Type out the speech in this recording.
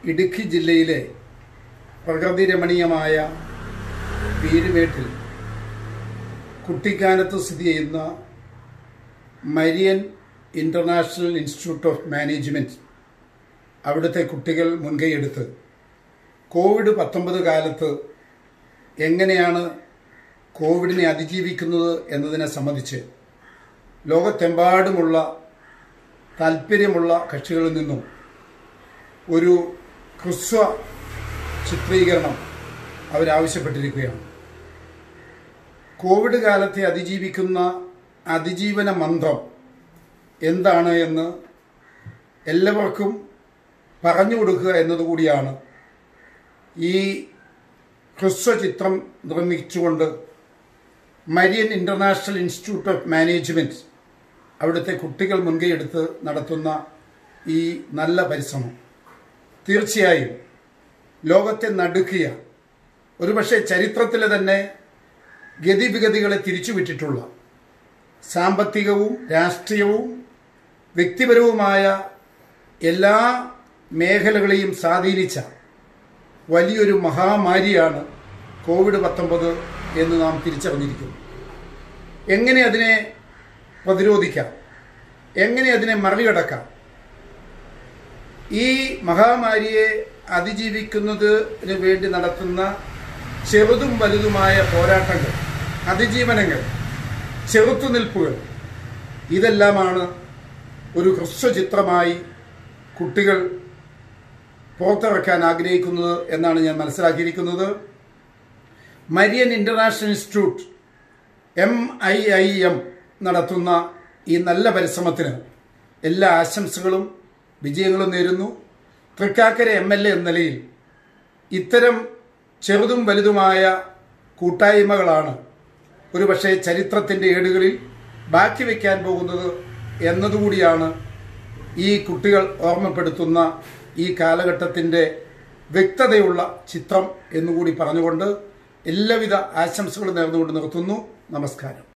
ഇടുക്കി ജില്ലയിലെ പ്രകൃതി രമണീയമായ പീരുമേട്ടിൽ കുട്ടിക്കാനത്ത് സ്ഥിതി ചെയ്യുന്ന Marian international institute of management അവിടുത്തെ കുട്ടികൾ മുൻകൈയെടുത്ത് കോവിഡ് പത്തൊമ്പത് കാലത്ത് എങ്ങനെയാണ് കോവിഡിനെ അതിജീവിക്കുന്നത് എന്നതിനെ സംബന്ധിച്ച് ലോകത്തെമ്പാടുമുള്ള താല്പര്യമുള്ള കക്ഷികളിൽ നിന്നും ഒരു ഹ്രസ്വ ചിത്രീകരണം അവരാവശ്യപ്പെട്ടിരിക്കുകയാണ് കോവിഡ് കാലത്തെ അതിജീവിക്കുന്ന അതിജീവന മന്ത്രം എന്താണ് എന്ന് എല്ലാവർക്കും പറഞ്ഞു കൊടുക്കുക എന്നതുകൂടിയാണ് ഈ ഹ്രസ്വ ചിത്രം നിർമ്മിച്ചുകൊണ്ട് Marian international institute of management അവിടുത്തെ കുട്ടികൾ മുൻകൈയെടുത്ത് നടത്തുന്ന ഈ നല്ല പരിശ്രമം തീർച്ചയായും ലോകത്തെ നടുക്കിയ ഒരുപക്ഷെ ചരിത്രത്തിലെ തന്നെ ഗതിവിഗതികളെ തിരിച്ചുവിട്ടിട്ടുള്ള സാമ്പത്തികവും രാഷ്ട്രീയവും വ്യക്തിപരവുമായ എല്ലാ മേഖലകളെയും സ്വാധീനിച്ച വലിയൊരു മഹാമാരിയാണ് കോവിഡ് പത്തൊമ്പത് എന്ന് നാം തിരിച്ചറിഞ്ഞിരിക്കുന്നു എങ്ങനെ അതിനെ പ്രതിരോധിക്കാം എങ്ങനെ അതിനെ മറികടക്കാം ഈ മഹാമാരിയെ അതിജീവിക്കുന്നതിന് വേണ്ടി നടത്തുന്ന ചെറുതും വലുതുമായ പോരാട്ടങ്ങൾ അതിജീവനങ്ങൾ ചെറുത്തുനിൽപ്പുകൾ ഇതെല്ലാമാണ് ഒരു ഹ്രസ്വചിത്രമായി കുട്ടികൾ പുറത്തിറക്കാൻ ആഗ്രഹിക്കുന്നത് എന്നാണ് ഞാൻ മനസ്സിലാക്കിയിരിക്കുന്നത് Marian international institute M I I M നടത്തുന്ന ഈ നല്ല പരിശ്രമത്തിന് എല്ലാ ആശംസകളും വിജയങ്ങളും നേരുന്നു തൃക്കാക്കര എം എൽ എ എന്ന നിലയിൽ ഇത്തരം ചെറുതും വലുതുമായ കൂട്ടായ്മകളാണ് ഒരുപക്ഷെ ചരിത്രത്തിൻ്റെ ഏടുകളിൽ ബാക്കി വയ്ക്കാൻ പോകുന്നത് എന്നതുകൂടിയാണ് ഈ കുട്ടികൾ ഓർമ്മപ്പെടുത്തുന്ന ഈ കാലഘട്ടത്തിൻ്റെ വ്യക്തതയുള്ള ചിത്രം എന്നുകൂടി പറഞ്ഞുകൊണ്ട് എല്ലാവിധ ആശംസകളും നേർന്നുകൊണ്ട് നിർത്തുന്നു നമസ്കാരം